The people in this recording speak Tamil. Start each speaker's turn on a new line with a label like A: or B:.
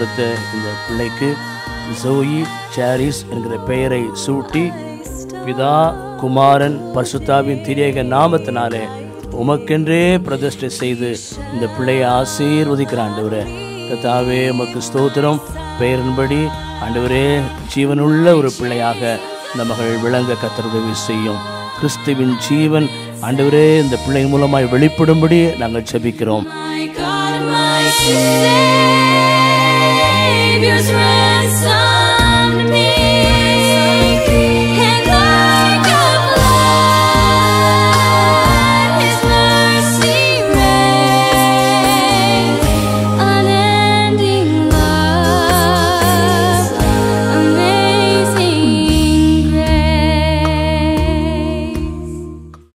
A: கொடுத்த இந்த பிள்ளைக்கு ஜோயி சாரிஸ் என்கிற பெயரை சூட்டி பிதா குமாரன் பரிசுத்தாவின் திரியேக நாமத்தினாலே உமக்கென்றே பிரதிஷ்டை செய்து இந்த பிள்ளையை ஆசீர்வதிக்கிற ஆண்டவரே கத்தாவே உமக்கு ஸ்தோத்திரம் பெயரின்படி ஆண்டவரே ஜீவனுள்ள ஒரு பிள்ளையாக இந்த மகள் விளங்க கத்தர் உதவி செய்யும் கிறிஸ்துவின் ஜீவன் ஆண்டவரே இந்த பிள்ளை மூலமாய் வெளிப்படும்படி நாங்கள் ஜெபிக்கிறோம்
B: My God, my Savior's